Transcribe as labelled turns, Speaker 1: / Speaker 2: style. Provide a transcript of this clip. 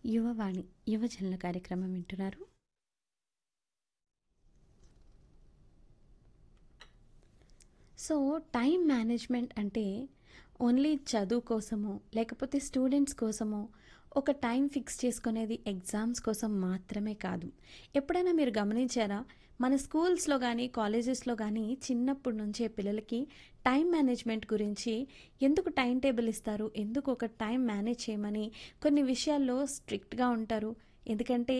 Speaker 1: యువవాణి యువజనుల కార్యక్రమం వింటున్నారు సో టైం మేనేజ్మెంట్ అంటే ఓన్లీ చదువు కోసమో లేకపోతే స్టూడెంట్స్ కోసమో ఒక టైం ఫిక్స్ చేసుకునేది ఎగ్జామ్స్ కోసం మాత్రమే కాదు ఎప్పుడైనా మీరు గమనించారా మన స్కూల్స్లో కానీ కాలేజెస్లో కానీ చిన్నప్పటి నుంచే పిల్లలకి టైం మేనేజ్మెంట్ గురించి ఎందుకు టైం టేబుల్ ఇస్తారు ఎందుకు ఒక టైం మేనేజ్ చేయమని కొన్ని విషయాల్లో స్ట్రిక్ట్గా ఉంటారు ఎందుకంటే